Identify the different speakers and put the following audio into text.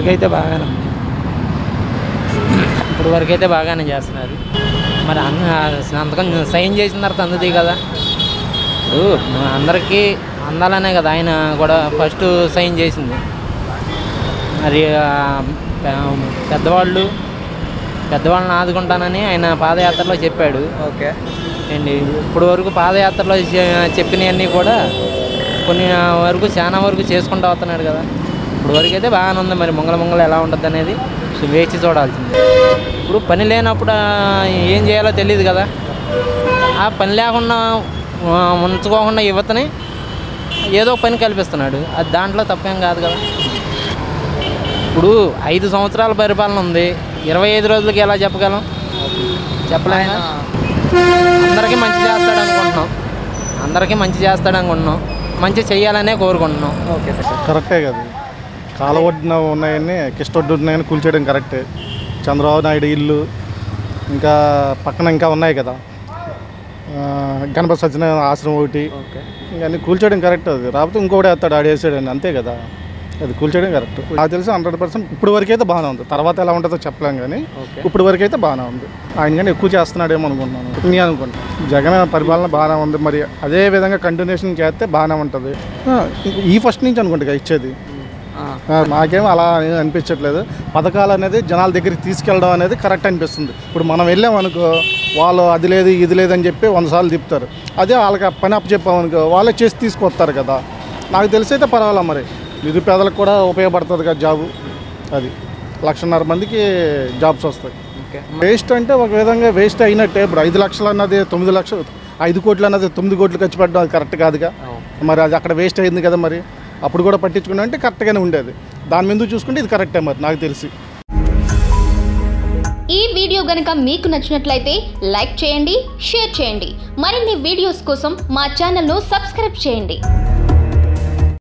Speaker 1: వరకైతే బాగానే ఉంది ఇప్పుడు వరకైతే బాగానే చేస్తున్నారు మరి అన్న సంతకం సైన్ చేసిన తర్వాత అందుతుంది కదా ఇప్పుడు అందరికీ అందాలనే కదా ఆయన కూడా ఫస్ట్ సైన్ చేసింది మరి ఆ, పె- పెద్దవాళ్ళు పెద్దవాళ్ళని ఆదుకుంటానని ఆయన పాదయాత్రలో చెప్పాడు
Speaker 2: ఓకే
Speaker 1: ఏంటి ఇప్పుడు వరకు పాదయాత్రలో చె- చెప్పినవన్నీ కూడా కొన్ని వరకు చాలా వరకు చేసుకుంటూ వస్తున్నాడు కదా ఇప్పుడు వరకు అయితే బాగానే ఉంది మరి మొంగల మొంగల ఎలా ఉంటుంది అనేది సో వేచి చూడాల్సింది ఇప్పుడు పని లేనప్పుడు ఆ, ఏం చేయాలో తెలియదు కదా ఆ పని లేకుండా ఆ, ఉంచుకోకుండా యువతని ఏదో ఒక పని కల్పిస్తున్నాడు అది దాంట్లో తప్పేం కాదు కదా ఇప్పుడు ఐదు సంవత్సరాల పరిపాలన ఉంది ఇరవై ఐదు రోజులకి ఎలా చెప్పగలం చెప్పలేం కదా? అందరికీ మంచి చేస్తాడు అనుకుంటున్నాం అందరికీ మంచి చేస్తాడు అనుకుంటున్నాం మంచి చెయ్యాలనే కోరుకుంటున్నాం
Speaker 2: ఓకే సార్
Speaker 3: కరెక్టే కదా కాలవడ్డున ఉన్నాయని కిష్టొడ్డు ఉన్నాయని కూల్చేయడం కరెక్టే చంద్రబాబు నాయుడు ఇల్లు ఇంకా పక్కన ఇంకా ఉన్నాయి కదా ఆ, గణపతి సత్యనారాయణ ఆశ్రమం ఒకటి
Speaker 2: ఓకే
Speaker 3: ఇంకా అన్ని కూల్చేయడం కరెక్ట్ అది రాకపోతే ఇంకోటి వేస్తాడు ఆడేసాడని అంతే కదా అది కూల్చేయడం కరెక్ట్ నాకు తెలిసి హండ్రెడ్ పర్సెంట్ ఇప్పుడు వరకు అయితే బాగానే ఉంది తర్వాత ఎలా ఉంటుందో చెప్పలేం కానీ
Speaker 2: ఓకే
Speaker 3: ఇప్పుడు వరకు అయితే బాగానే ఉంది ఆయన కానీ ఎక్కువ చేస్తున్నాడేమో అనుకుంటున్నాను నేను అనుకుంటాను జగన్ పరిపాలన బాగానే ఉంది మరి అదే విధంగా కంటిన్యూషన్ చేస్తే బాగానే ఉంటుంది ఆ, ఈ ఫస్ట్ నుంచి అనుకుంటా ఇచ్చేది
Speaker 2: ఆ,
Speaker 3: ఆ, నాకేం అలా అని అనిపించట్లేదు పథకాలు అనేది జనాల దగ్గరికి తీసుకెళ్ళడం అనేది కరెక్ట్ అనిపిస్తుంది ఇప్పుడు మనం వెళ్ళాం అనుకో వాళ్ళు అది లేదు ఇది లేదని చెప్పి వంద సార్లు తిప్పుతారు అదే వాళ్ళకి ఆ పని అప్పు చెప్పామనుకో వాళ్ళే చేసి తీసుకొస్తారు కదా నాకు తెలిసి అయితే పర్వాలేదు మరి నిరుపేదలకు కూడా ఉపయోగపడుతుంది కదా జాబు అది లక్షన్నర మందికి జాబ్స్ వస్తాయి
Speaker 2: ఓకే
Speaker 3: వేస్ట్ అంటే ఒక విధంగా వేస్ట్ అయినట్టే ఇప్పుడు ఐదు లక్షలు అన్నది తొమ్మిది లక్షలు ఐదు కోట్లు అన్నది తొమ్మిది కోట్లు ఖర్చు పెట్టడం అది కరెక్ట్ కాదుగా
Speaker 2: అవును.
Speaker 3: మరి అది అక్కడ వేస్ట్ అయింది కదా మరి అప్పుడు కూడా పట్టించుకున్నా అంటే కరెక్ట్గానే ఉండేది దాని మీద చూసుకుంటే ఇది కరెక్టే మరి నాకు తెలిసి
Speaker 4: ఈ వీడియో గనుక మీకు నచ్చినట్లయితే లైక్ చేయండి షేర్ చేయండి మరిన్ని వీడియోస్ కోసం మా ఛానల్ను సబ్స్క్రైబ్ చేయండి